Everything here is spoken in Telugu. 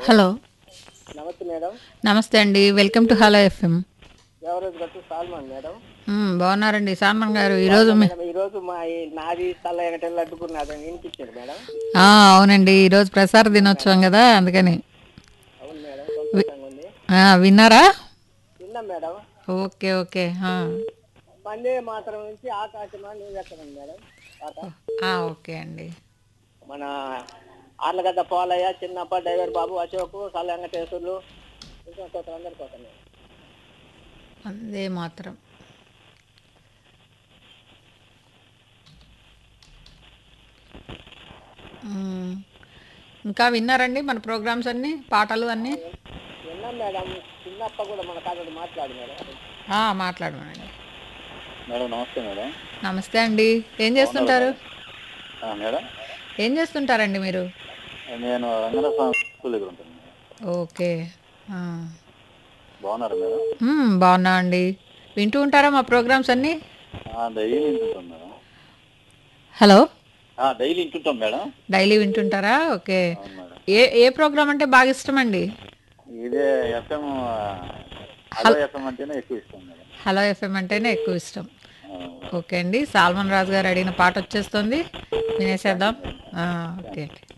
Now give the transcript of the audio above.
హలో నమస్తే మేడం నమస్తే అండి వెల్కమ్ టు హలో ఎఫ్ఎం ఎవరోజు గట్టు సాల్మాన్ మేడం మ్మ్, బాగున్నారండి సాల్మన్ గారు ఈరోజు మీ మేడం ఈరోజు మా ఈ నాది తల వెంకటెళ్ళి అడ్డుకున్నది వినిపించాడు మేడం ఆ, అవునండి ఈరోజు ప్రసార దినోత్సవం కదా అందుకని అవును మేడం సంతోషంగా ఉంది ఆ, విన్నారా విన్నాం మేడం ఓకే ఓకే ఆ. వందే మాత్రం నుంచి ఆకాశమా నీవు ఎక్కడండి మేడం పాట ఆ, ఓకే అండి మన ఆర్లగడ్డ పోలయ్య చిన్నప్ప డ్రైవర్ బాబు అశోక్ సల్ల వెంకటేశ్వర్లు ఇంకా కొంత అందరి కోసం మేడం. అందే మాత్రం మ్మ్. ఇంకా విన్నారండి మన ప్రోగ్రామ్స్ అన్నీ పాటలు అన్నీ విన్నాం మేడం చిన్నప్ప కూడా మన కాదు మాట్లాడు మేడం ఆ, మాట్లాడమనండి మేడం నమస్తే మేడం నమస్తే అండి ఏం చేస్తుంటారు ఆ, మేడం ఏం చేస్తుంటారండి మీరు నేను రంగనాథ స్కూల్ దగ్గర ఉంటాను మేడం ఓకే ఆ. బాగున్నారు మేడం మ్మ్, బాగున్నా అండి వింటూ ఉంటారా మా ప్రోగ్రామ్స్ అన్నీ ఆ, డైలీ వింటుంటాం మేడం హలో ఆ, డైలీ వింటుంటాం మేడం డైలీ వింటుంటారా ఓకే అవును మేడం ఏ ఏ ప్రోగ్రామ్ అంటే బాగా ఇష్టం అండి ఇదే ఎఫ్ఎం హలో ఎఫ్ఎం అంటేనే ఎక్కువ ఇష్టం మేడం హలో ఎఫ్ఎం అంటేనే ఎక్కువ ఇష్టం ఆ, ఓకే అండి సాల్మన్ రాజు గారు అడిగిన పాట వచ్చేస్తుంది వినేసేద్దాం ఆ, ఓకే అండి